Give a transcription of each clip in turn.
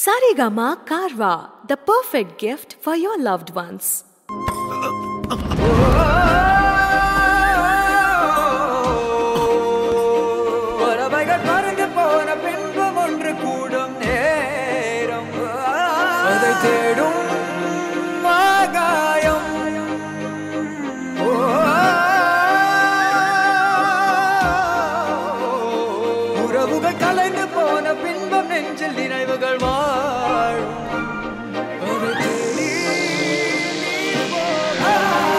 Sarigama Karwa, the perfect gift for your loved ones. பறவைகள் பறந்து போன பின்பம் ஒன்று கூடும் நேரம் அதை தேடும் ஆகாயம் ஓ, உறவுகள் கலைந்து போன பின்பம் நெஞ்சில் நினைவுகள் வாழும் அதை தேடி நீ போ.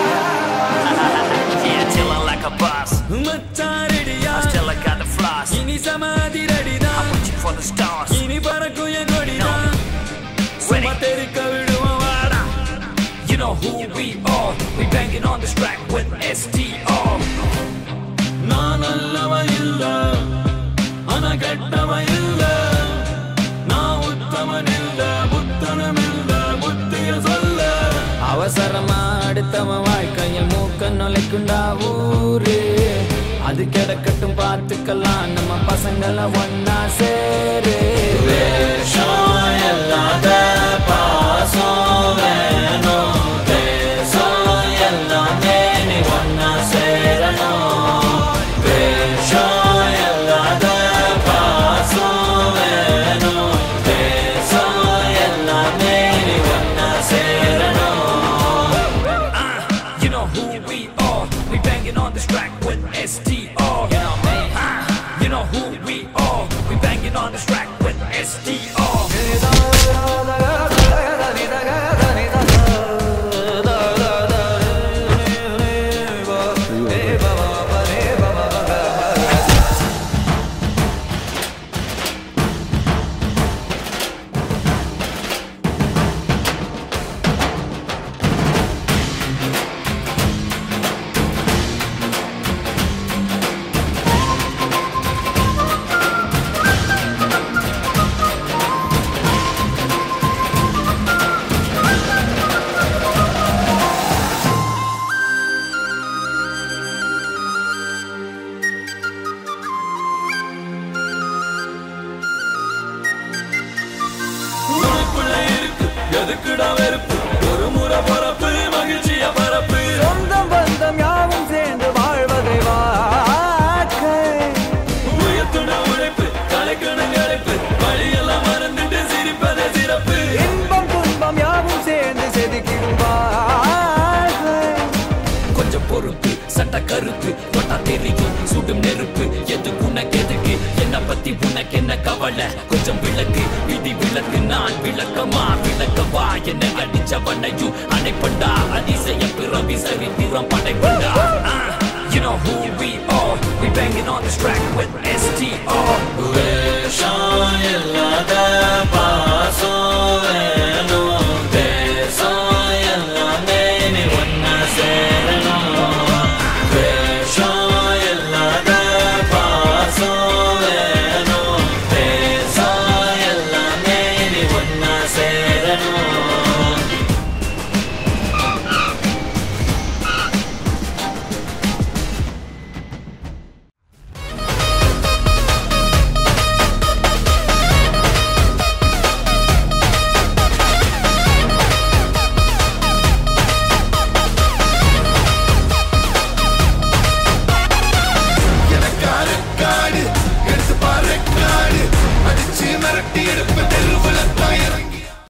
Yeah, chillin' like a boss. மச்சான் ரெடியா I still I got the floss. இனி சமாதி ரெடிதான் I'm reaching for the stars. இனி பறக்கும் என் கொடிதான் சும்மா Ready? தெறிக்க விடுவோம் வாடா You know who we are. We banging on this track with STR. நான் நல்லவன் இல்ல ஆனா கெட்டவன் இல்ல நான் உத்தமன் இல்ல புத்தனும் இல்ல புத்திய சொல்ல அவசரமா அடுத்தவன் வாழ்க்கையில் மூக்க நுழைக்குண்டா ஊரு அது கிடக்கட்டும் பார்த்துக்கலாம் நம்ம பசங்களை ஒன்னா சேரு வேஷம் இல்லாத பாசம் வேணும் தேசம் எல்லாமே நீ ஒன்னா சேரணும் வேஷம் இல்லாத பாசம் வேணும் தேசம் எல்லாமே நீ ஒன்னா சேரணும் You know who we are. We banging on this track with STR. You know me. You know who we are. We banging on this track with STR. உனக்குள்ள இருக்கு எதுக்குடா வெறுப்பு ஒரு முறை பரப்பு மகிழ்ச்சிய பரப்பு சொந்தம் பந்தம் யாவும் சேர்ந்து வாழ்வதை வாழ்க்கை உயர்த்துட உழைப்பு கலைக்கணும் கலைப்பு வழியெல்லாம் மறந்துட்டு சிரிப்பதே சிறப்பு இன்பம் துன்பம் யாவும் சேர்ந்து செதுக்கிடும் வாழ்க்கை கொஞ்சம் பொறுப்பு சட்ட கருப்பு தொட்டா தெரியும் சுடும் நெருப்பு எது உனக்கு எதுக்கு என்ன பத்தி உனக்கு என்ன கவலை கொஞ்சம் விளக்கு விதி விளக்கு நான் விளக்கமா விளக்கவா என்ன அடிச்சவனையும் அணைப்பண்டா அதிசய பிறவி சரித்திரம் படைப்பண்டா Ah, You know who we are We banging on this track with STR வேஷம் இல்லாத